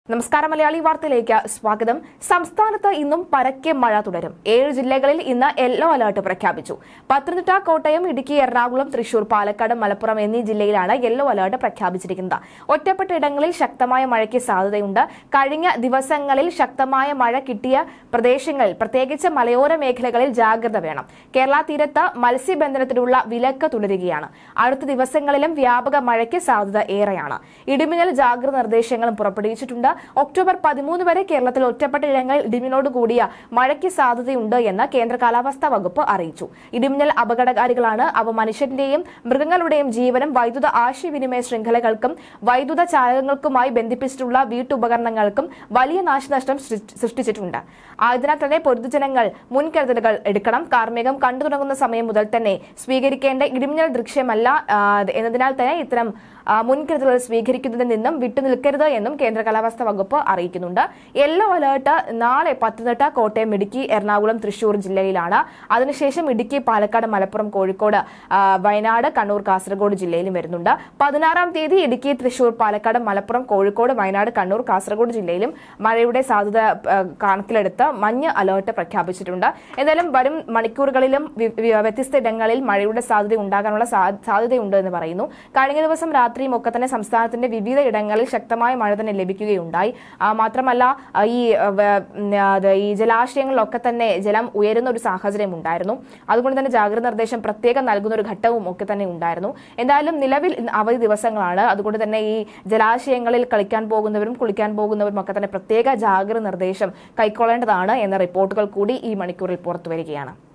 നമസ്കാരം മലയാളി വാർത്തയിലേക്ക് സ്വാഗതം സംസ്ഥാനത്ത് ഇന്നും പരക്കെ മഴ തുടരും ഏഴ് ജില്ലകളിൽ ഇന്ന് യെല്ലോ അലർട്ട് പ്രഖ്യാപിച്ചു പത്തനംതിട്ട കോട്ടയം ഇടുക്കി എറണാകുളം തൃശൂർ പാലക്കാട് മലപ്പുറം എന്നീ ജില്ലയിലാണ് യെല്ലോ അലർട്ട് പ്രഖ്യാപിച്ചിരിക്കുന്നത് ഒറ്റപ്പെട്ട ഇടങ്ങളിൽ ശക്തമായ മഴയ്ക്ക് സാധ്യതയുണ്ട് കഴിഞ്ഞ ദിവസങ്ങളിൽ ശക്തമായ മഴ കിട്ടിയ പ്രദേശങ്ങളിൽ പ്രത്യേകിച്ച് മലയോര മേഖലകളിൽ ജാഗ്രത വേണം കേരള തീരത്ത് മത്സ്യബന്ധനത്തിനുള്ള വിലക്ക് തുടരുകയാണ് അടുത്ത ദിവസങ്ങളിലും വ്യാപക മഴയ്ക്ക് സാധ്യത ഏറെയാണ് ഇടിമിന്നൽ ജാഗ്രത നിർദ്ദേശങ്ങളും പുറപ്പെടുവിച്ചിട്ടുണ്ട് ഒക്ടോബർ പതിമൂന്ന് വരെ കേരളത്തിൽ ഒറ്റപ്പെട്ട ഇടങ്ങളിൽ ഇടിമിന്നലോട് കൂടിയ മഴയ്ക്ക് സാധ്യതയുണ്ട് എന്ന് കേന്ദ്ര കാലാവസ്ഥാ വകുപ്പ് അറിയിച്ചു ഇടിമിന്നൽ അപകടകാരികളാണ് അവ മനുഷ്യന്റെയും മൃഗങ്ങളുടെയും ജീവനും വൈദ്യുത ആശയവിനിമയ ശൃംഖലകൾക്കും വൈദ്യുത ചാലകങ്ങൾക്കുമായി ബന്ധിപ്പിച്ചിട്ടുള്ള വീട്ടുപകരണങ്ങൾക്കും വലിയ നാശനഷ്ടം സൃഷ്ടി- സൃഷ്ടിച്ചിട്ടുണ്ട് ആയതിനാൽ തന്നെ പൊതുജനങ്ങൾ മുൻകരുതലുകൾ എടുക്കണം കാർമികം കണ്ടു തുടങ്ങുന്ന സമയം മുതൽ തന്നെ സ്വീകരിക്കേണ്ട ഇടിമിന്നൽ ദൃശ്യമല്ല ആ, എന്നതിനാൽ തന്നെ ഇത്തരം ആ, മുൻകരുതലുകൾ സ്വീകരിക്കുന്നതിൽ നിന്നും വിട്ടുനിൽക്കരുത് എന്നും കേന്ദ്ര കാലാവസ്ഥാ വകുപ്പ് അറിയിക്കുന്നുണ്ട് യെല്ലോ അലേർട്ട് നാളെ പത്തനംതിട്ട കോട്ടയം ഇടുക്കി എറണാകുളം തൃശൂർ ജില്ലയിലാണ് അതിനുശേഷം ഇടുക്കി പാലക്കാട് മലപ്പുറം കോഴിക്കോട് ആ, വയനാട് കണ്ണൂർ കാസർഗോഡ് ജില്ലയിലും വരുന്നുണ്ട് പതിനാറാം തീയതി ഇടുക്കി തൃശൂർ പാലക്കാട് മലപ്പുറം കോഴിക്കോട് വയനാട് കണ്ണൂർ കാസർഗോഡ് ജില്ലയിലും മഴയുടെ സാധ്യത ആ, കണക്കിലെടുത്ത് മഞ്ഞ അലേർട്ട് പ്രഖ്യാപിച്ചിട്ടുണ്ട് എന്തായാലും വരും മണിക്കൂറുകളിലും വി- വി- വ്യത്യസ്ത ഇടങ്ങളിൽ മഴയുടെ സാധ്യത ഉണ്ടാകാനുള്ള സാ- സാധ്യതയുണ്ട് എന്ന് പറയുന്നു കഴിഞ്ഞ ദിവസം രാത്രിയും ഒക്കെ തന്നെ സംസ്ഥാനത്തിന്റെ വിവിധ ഇടങ്ങളിൽ ശക്തമായ മഴ തന്നെ ലഭിക്കുകയുണ്ടായി ആ, മാത്രമല്ല ആ, ഈ ആ, വ- ഉം, അത് ഈ ജലാശയങ്ങളിലൊക്കെ തന്നെ ജലം ഉയരുന്ന ഒരു സാഹചര്യം ഉണ്ടായിരുന്നു അതുകൊണ്ട് തന്നെ ജാഗ്രത നിർദ്ദേശം പ്രത്യേകം നൽകുന്ന ഒരു ഘട്ടവും ഒക്കെ തന്നെ ഉണ്ടായിരുന്നു എന്തായാലും നിലവിൽ ഇന്ന് അവധി ദിവസങ്ങളാണ് അതുകൊണ്ട് തന്നെ ഈ ജലാശയങ്ങളിൽ കളിക്കാൻ പോകുന്നവരും കുളിക്കാൻ പോകുന്നവരും ഒക്കെ തന്നെ പ്രത്യേക ജാഗ്രത നിർദ്ദേശം കൈക്കൊള്ളേണ്ടതാണ് എന്ന റിപ്പോർട്ടുകൾ കൂടി ഈ മണിക്കൂറിൽ പുറത്തുവരികയാണ്